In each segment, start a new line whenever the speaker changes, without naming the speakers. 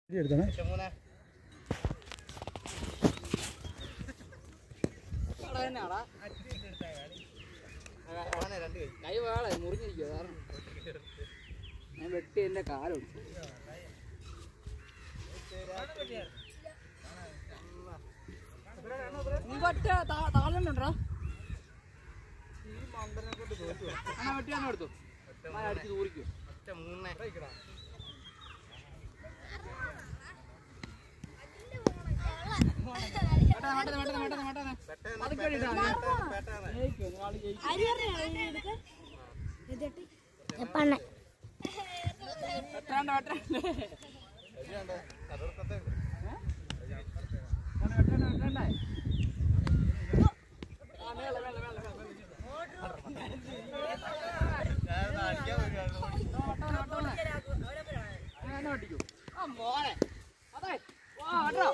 എടുത്തണേ
കൈ വേളെ മുറിഞ്ഞിരിക്കുക കാരണം ഞാൻ വെട്ടി എന്റെ കാലുണ്ട് നീ പറ്റ താളുണ്ടോ അങ്ങനെ വെട്ടിയാണോ എടുത്തു അടിച്ച് തൂറിക്കോ വേണ്ട വേണ്ട വേണ്ട വേണ്ട വേണ്ട പതുക്കെ വെട്ടിയിട്ടാ മതി. ജയിക്കും, ഒരാള് ജയിക്കും.
ജപ്പാണ്
വെട്ടാണ്ട് വെട്ടാണ്ട് വേണ്ട, വെട്ടണ്ട, വെട്ടണ്ടേ? ആ, മേലെ, മേലെ, മേലെ, മേലെ, മേലെ. വെട്ടണം, വെട്ടണം. അങ്ങനെ വെട്ടിക്കോ. ആ, മോനെ. അതെ. വാ, വെട്ടോ.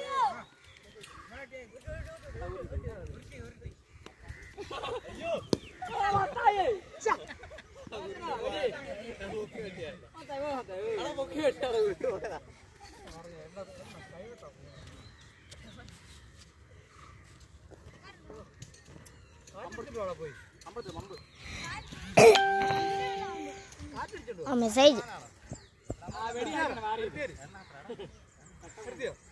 ആ, വട്ടായി. അങ്ങനെ, വെടി. വട്ടായി, വട്ടായി. അമ്പലത്തിൽ മമ്പ്
മെസ്സേജ്
ആ വെടി മാറി